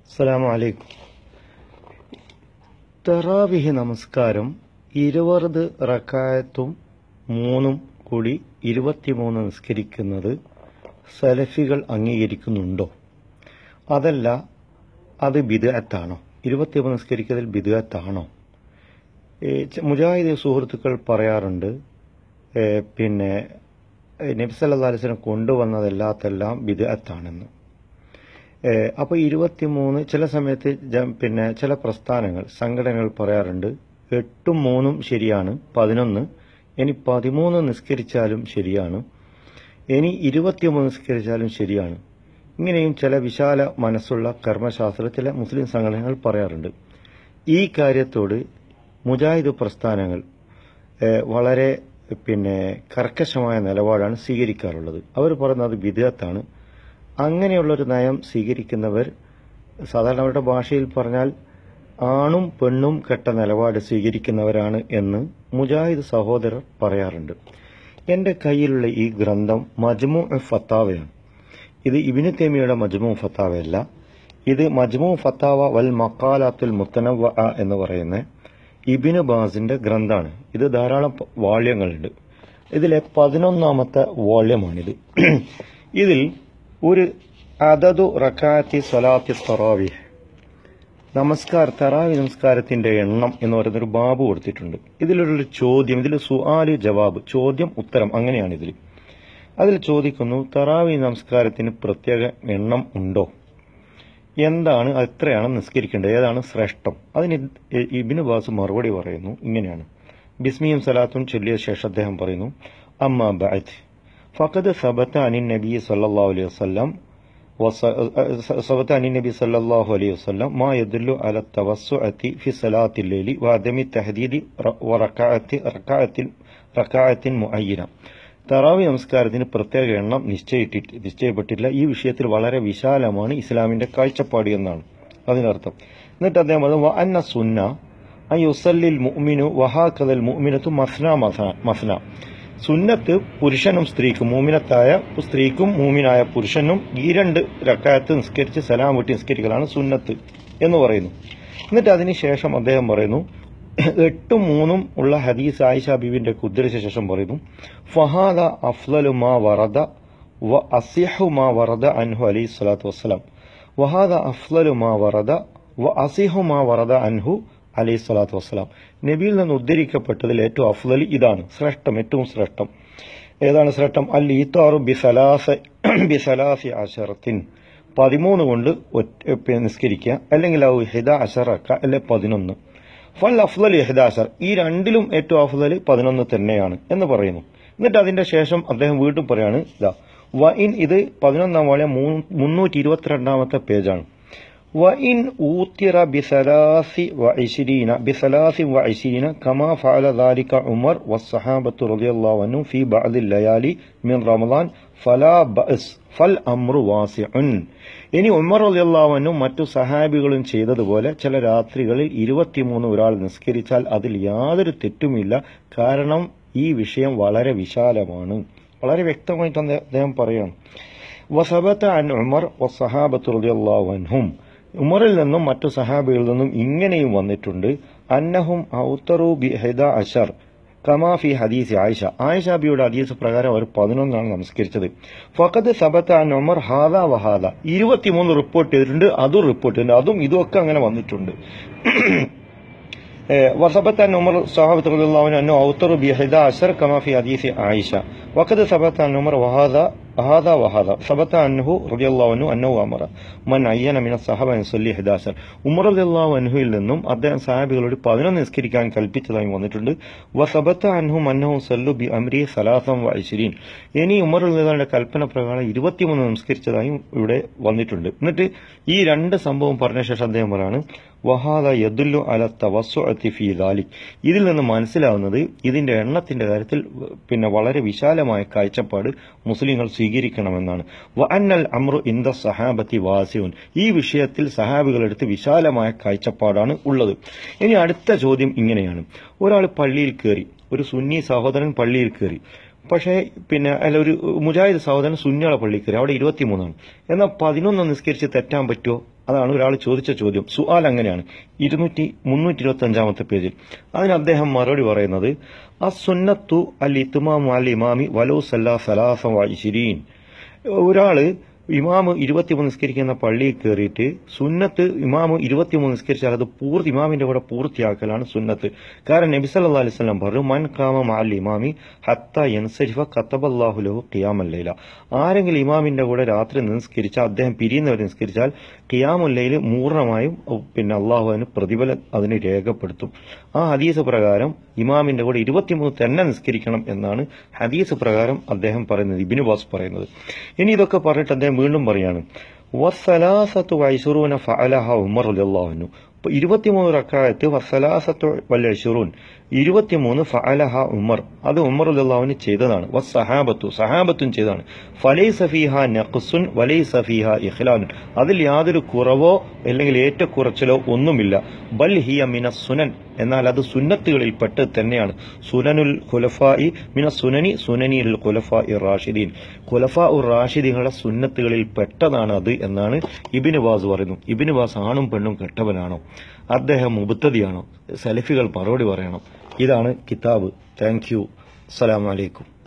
അസ്സലാമു അലൈക്കും തറാവിഹി നമസ്കാരം ഇരുപത് റക്കായത്തും മൂന്നും കൂടി ഇരുപത്തിമൂന്ന് നിസ്കരിക്കുന്നത് സലഫികൾ അംഗീകരിക്കുന്നുണ്ടോ അതല്ല അത് ബിദഅത്താണോ ഇരുപത്തിമൂന്ന് നിസ്കരിക്കുന്നതിൽ ബിദഅത്താണോ ഈ ച- മുജാഹിദ് സുഹൃത്തുക്കൾ പറയാറുണ്ട് ഏ, പിന്നെ നബ്സല്ലാ അലിസിനെ കൊണ്ടുവന്നതല്ലാത്തെല്ലാം ബിദഅത്താണെന്ന് ഏഹ് അപ്പൊ ഇരുപത്തിമൂന്ന് ചില സമയത്ത് ജ- പിന്നെ ചില പ്രസ്ഥാനങ്ങൾ സംഘടനകൾ പറയാറുണ്ട് എട്ടും മൂന്നും ശരിയാണ് പതിനൊന്ന് ഇനി പതിമൂന്ന് നിസ്കരിച്ചാലും ശരിയാണ് ഇനി ഇരുപത്തിമൂന്ന് നിസ്കരിച്ചാലും ശരിയാണ് ഇങ്ങനെയും ചില വിശാല മനസ്സുള്ള കർമ്മശാസ്ത്ര ചില മുസ്ലിം സംഘടനകൾ പറയാറുണ്ട് ഈ കാര്യത്തോട് മുജാഹിദ് പ്രസ്ഥാനങ്ങൾ ഏഹ് വളരെ പിന്നെ കർക്കശമായ നിലപാടാണ് സ്വീകരിക്കാറുള്ളത് അവർ പറയുന്നത് വിദേഹത്താണ് അങ്ങനെയുള്ളൊരു നയം സ്വീകരിക്കുന്നവർ സാധാരണ അവരുടെ ഭാഷയിൽ പറഞ്ഞാൽ ആണും പെണ്ണും കെട്ട നിലപാട് സ്വീകരിക്കുന്നവരാണ് എന്ന് മുജാഹിദ് സഹോദരർ പറയാറുണ്ട് എന്റെ കയ്യിലുള്ള ഈ ഗ്രന്ഥം മജ്മു ഫത്താവയാണ് ഇത് ഇബിന് തേമിയുടെ മജ്മു ഫത്താവയല്ല ഇത് മജ്മു ഫത്താവ വൽ മക്കാലാത്തുൽ മുത്തനവ എന്ന് പറയുന്ന ഇബിന് ബാസിന്റെ ഗ്രന്ഥാണ് ഇത് ധാരാളം പ- വാള്യങ്ങളുണ്ട് ഇതിലെ പതിനൊന്നാമത്തെ വാള്യമാണിത് ഇതിൽ ഒരു അതതു റക്കാത്തി സ്വലാത്തി തറാവി നമസ്കാര തറാവി നമസ്കാരത്തിന്റെ എണ്ണം എന്ന് പറയുന്ന ഒരു ബാബു കൊടുത്തിട്ടുണ്ട് ഇതിലൊരു ചോദ്യം ഇതിൽ സുആല് ജവാബ് ചോദ്യം ഉത്തരം അങ്ങനെയാണ് ഇതിൽ അതിൽ ചോദിക്കുന്നു തറാവി നമസ്കാരത്തിന് പ്രത്യേക എണ്ണം ഉണ്ടോ എന്താണ് അത് എത്രയാണ് നിസ്കരിക്കേണ്ടത് ഏതാണ് ശ്രേഷ്ഠം അതിന് ഇ- ഇബ്നു ബാസ് മറുപടി പറയുന്നു ഇങ്ങനെയാണ് ബിസ്മിയും സലാത്തും ചൊല്ലിയ ശേഷം അദ്ദേഹം പറയുന്നു അമ്മ ബഅദ് ഫഖദ് സബത അനിൻ നബി സല്ലല്ലാഹു അലൈഹി വസല്ലം وص- ثبت عن النبي صلى الله عليه وسلم ما يدل على التوسعة في صلاة الليل وعدم التحديد ر- وركعة ركعة ركعة معينة തറാവി നമസ്കാരത്തിന് പ്രത്യേക എണ്ണം നിശ്ചയിട്ടിട്ട് നിശ്ചയപ്പെട്ടില്ല ഈ വിഷയത്തിൽ വളരെ വിശാലമാണ് ഇസ്ലാമിന്റെ കാഴ്ചപ്പാട് എന്നാണ് അതിനർത്ഥം എന്നിട്ട് അദ്ദേഹം പറഞ്ഞു "വ അന്ന സുന്ന അൻ യുസല്ലിൽ മുഅ്മിനു വഹാകദൽ മുഅ്മിനത്തു മസ്ന മസ്ന മസ്ന സുന്നത്ത് പുരുഷനും സ്ത്രീക്കും മൂമിനത്തായ സ്ത്രീക്കും മൂമിനായ പുരുഷനും ഈ രണ്ട് രക്കായത്ത് നിസ്കരിച്ച് സലാം വിട്ടി നിസ്കരിക്കലാണ് സുന്നത്ത് എന്ന് പറയുന്നു എന്നിട്ട് അതിനുശേഷം അദ്ദേഹം പറയുന്നു എട്ടും മൂന്നും ഉള്ള ഹദീസ് ആയിഷ ബീവിന്റെ ഉദ്ധരിച്ച ശേഷം പറയുന്നു ഫഹാദ അഫ്ലലു മാ വറദ വ അസിഹു മാ വറദ അൻഹു അലൈഹി സ്വലാത്തു വസ്സലാം വഹാദ അഫ്ലലു മാ വറദ വ അസിഹു മാ വറദ അൻഹു അലൈഹി സ്വലാത്തു വസ്സലാം നബിയിൽ നിന്ന് ഉദ്ധരിക്കപ്പെട്ടതിൽ ഏറ്റവും അഫ്ലൽ ഇതാണ് ശ്രേഷ്ഠം ഏറ്റവും ശ്രേഷ്ഠം ഏതാണ് ശ്രേഷ്ഠം അൽ ഈത്താറു ബിസലാസ ബിസലാസി അഷറത്തിൻ പതിമൂന്ന് കൊണ്ട് ഒറ്റ- പിന്നെ നിസ്കരിക്കുക അല്ലെങ്കിൽ ഔ ഹിദ അഷറക്ക അല്ലെ പതിനൊന്ന് ഫൽ അഫ്ലൽ ഇഹ്ദാഷർ ഈ രണ്ടിലും ഏറ്റവും അഫ്ലൽ പതിനൊന്ന് തന്നെയാണ് എന്ന് പറയുന്നു എന്നിട്ട് അതിന്റെ ശേഷം അദ്ദേഹം വീണ്ടും പറയാണ് ഇതാ വ ഇൻ ഇത് പതിനൊന്നാം വാളെ മുന്നൂറ്റി ഇരുപത്തിരണ്ടാമത്തെ പേജാണ് وإن أوتر بثلاث وعشرين بثلاث وعشرين كما فعل ذلك عمر والصحابة رضي الله عنهم في بعض الليالي من رمضان فلا بأس فالأمر واسع ഇനി ഉമർ അലിയല്ലാവനും മറ്റു സഹാബികളും ചെയ്തതുപോലെ ചില രാത്രികളിൽ ഇരുപത്തിമൂന്ന് ഒരാൾ നിസ്കരിച്ചാൽ അതിൽ യാതൊരു തെറ്റുമില്ല കാരണം ഈ വിഷയം വളരെ വിശാലമാണ് വളരെ വ്യക്തമായിട്ട് അദ്ദേഹം- അദ്ദേഹം പറയാണ് വസബത്ത അൻ ഉമർ വസഹാബത്ത് റളിയല്ലാഹു അൻഹും ഉമറിൽ നിന്നും മറ്റു സഹാബികളിൽ നിന്നും ഇങ്ങനെയും വന്നിട്ടുണ്ട് അന്നഹും ഔത്തറു ബി ഹിദ അഷർ കമാഫി ഹദീസ് ആയിഷ ആയിഷ ബിയുടെ ഹദീസ് പ്രകാരം അവർ പതിനൊന്നാണ് നമസ്കരിച്ചത് ഫഖദ് സബത്ത അൻ ഉമർ ഹാദ വഹാദ ഇരുപത്തിമൂന്ന് റിപ്പോർട്ട് ചെയ്തിട്ടുണ്ട് അതും റിപ്പോർട്ട് ചെയ്തിട്ടുണ്ട് അതും ഇതും ഒക്കെ അങ്ങനെ വന്നിട്ടുണ്ട് وثبت أن عمر صحابة رضي الله عنه أنه أوتر بإحدى عشر كما في حديث عائشة وقد ثبت عن عمر وهذا هذا وهذا ثبت عنه رضي الله عنه أنه أمر من عين من الصحابة أن يصلي 11 ഉമർ റളിയല്ലാഹു അൻഹുവിൽ നിന്നും അദ്ദേഹം സഹാബികളോട് പതിനൊന്ന് നിസ്കരിക്കാൻ കൽപ്പിച്ചതായി വന്നിട്ടുണ്ട് വസബത്ത അൻഹും അന്നഹു സല്ലു ബി അംരി സലാസം വൈശിരീൻ ഇനി ഉമർ റളിയല്ലാഹുവിന്റെ കൽപ്പന പ്രകാരം ഇരുപത്തിമൂന്ന് നമസ്കരിച്ചതായും ഇവിടെ വന്നിട്ടുണ്ട് എന്നിട്ട് ഈ രണ്ട് സംഭവം പറഞ്ഞ ശേഷം അദ്ദേഹം പറയാണ് വഹാദ യദുല്ലു അല തവസ്സുഅത്തി ഫീ ദാലിക് ഇതിൽ നിന്ന് മനസ്സിലാവുന്നത് ഇതിന്റെ എണ്ണത്തിന്റെ കാര്യത്തിൽ പിന്നെ വളരെ വിശാലമായ കാഴ്ചപ്പാട് മുസ്ലിങ്ങൾ സ്വീകരിക്കണമെന്നാണ് വ അന്നൽ അമ്രു ഇന്ദ സഹാബത്തി വാസിഉൻ ഈ വിഷയത്തിൽ സഹാബികളെടുത്ത് വിശാലമായ കാഴ്ചപ്പാടാണ് ഉള്ളത് ഇനി അടുത്ത ചോദ്യം ഇങ്ങനെയാണ് ഒരാൾ പള്ളിയിൽ കയറി ഒരു സുന്നി സഹോദരൻ പള്ളിയിൽ കയറി പക്ഷേ പിന്നെ അല്ല ഒരു മുജാഹിദ് സഹോദരൻ സുന്നിയുടെ പള്ളിയിൽ കയറി അവിടെ ഇരുപത്തിമൂന്നാണ് എന്നാൽ പതിനൊന്ന് നിസ്കരിച്ച് തെറ്റാൻ പറ്റുമോ അതാണ് ഒരാൾ ചോദിച്ച ചോദ്യം സുആൽ അങ്ങനെയാണ് ഇരുന്നൂറ്റി മുന്നൂറ്റി ഇരുപത്തി അഞ്ചാമത്തെ പേജിൽ അതിന് അദ്ദേഹം മറുപടി പറയുന്നത് അസുന്നത്തു അൽ ഇത്മാം അൽ ഇമാമി വലോ സല്ലാ സലാസം വൈശിരീൻ ഒരാള് ഇമാമ് ഇരുപത്തിമൂന്ന് നിസ്കരിക്കുന്ന പള്ളിയിൽ കയറിയിട്ട് സുന്നത്ത് ഇമാമ് ഇരുപത്തിമൂന്ന് നിസ്കരിച്ചാൽ അത് പൂർത്തി ഇമാമിന്റെ കൂടെ പൂർത്തിയാക്കലാണ് സുന്നത്ത് കാരണം നബി സല്ലല്ലാഹു അലൈഹി വസല്ലം പറഞ്ഞു മൻ കാമ മാൽ ഇമാമി ഹത്ത യൻസരിഫ കത്തബല്ലാഹു ലഹു ഖിയാമല്ലൈല ആരെങ്കിലും ഇമാമിന്റെ കൂടെ രാത്രി നിസ്കരിച്ചാൽ അദ്ദേഹം പിരിയുന്നവരെ നിസ്കരിച്ചാൽ ഖിയാമുല്ലയിൽ പൂർണ്ണമായും പിന്നെ അള്ളാഹു അതിന് പ്രതിഫലം അതിന് രേഖപ്പെടുത്തും ആ ഹദീസ് പ്രകാരം ഇമാമിന്റെ കൂടെ ഇരുപത്തിമൂന്ന് തന്നെ നിസ്കരിക്കണം എന്നാണ് ഹദീസ് പ്രകാരം അദ്ദേഹം പറയുന്നത് ഇബിനു ബാസ് പറയുന്നത് ഇനി ഇതൊക്കെ പറഞ്ഞിട്ട് അദ്ദേഹം വീണ്ടും പറയാണ് വസ്സലാസത്തു വൈസുറൂന ഫഅലഹ ഉമർ റളിയല്ലാഹു ഇപ്പൊ ഇരുപത്തിമൂന്ന് റക്കായത്ത് വസ്സലാസത്തു വല്ലഷുറൂൻ ഇരുപത്തിമൂന്ന് ഫഅലഹ ഉമർ അത് ഉമർ അള്ളാഹുവിന് ചെയ്തതാണ് വസ് സഹാബത്തു സഹാബത്തും ചെയ്തതാണ് ഫലൈ സഫീഹ നഖ്സുൻ വലൈ സഫീഹ ഇഖ്ലാൻ അതിൽ യാതൊരു കുറവോ അല്ലെങ്കിൽ ഏറ്റക്കുറച്ചിലോ ഒന്നുമില്ല ബൽ ഹിയ മിന സുനൻ എന്നാൽ അത് സുന്നത്തുകളിൽ പെട്ട് തന്നെയാണ് സുനനുൽ ഖുലഫായി മിന സുനനി സുനനിൽ ഖുലഫായി റാഷിദീൻ ഖുലഫാ ഉർ റാഷിദീങ്ങളുടെ സുന്നത്തുകളിൽ പെട്ടതാണ് അത് എന്നാണ് ഇബിന് ബാസ് പറയുന്നു ഇബിന് ബാസ് ആണും പെണ്ണും കെട്ടവനാണോ അദ്ദേഹം മുബത്തതിയാണോ സലഫികൾ മറുപടി പറയണം ഇതാണ് കിതാബ് താങ്ക് യു അസ്സലാമലൈക്കും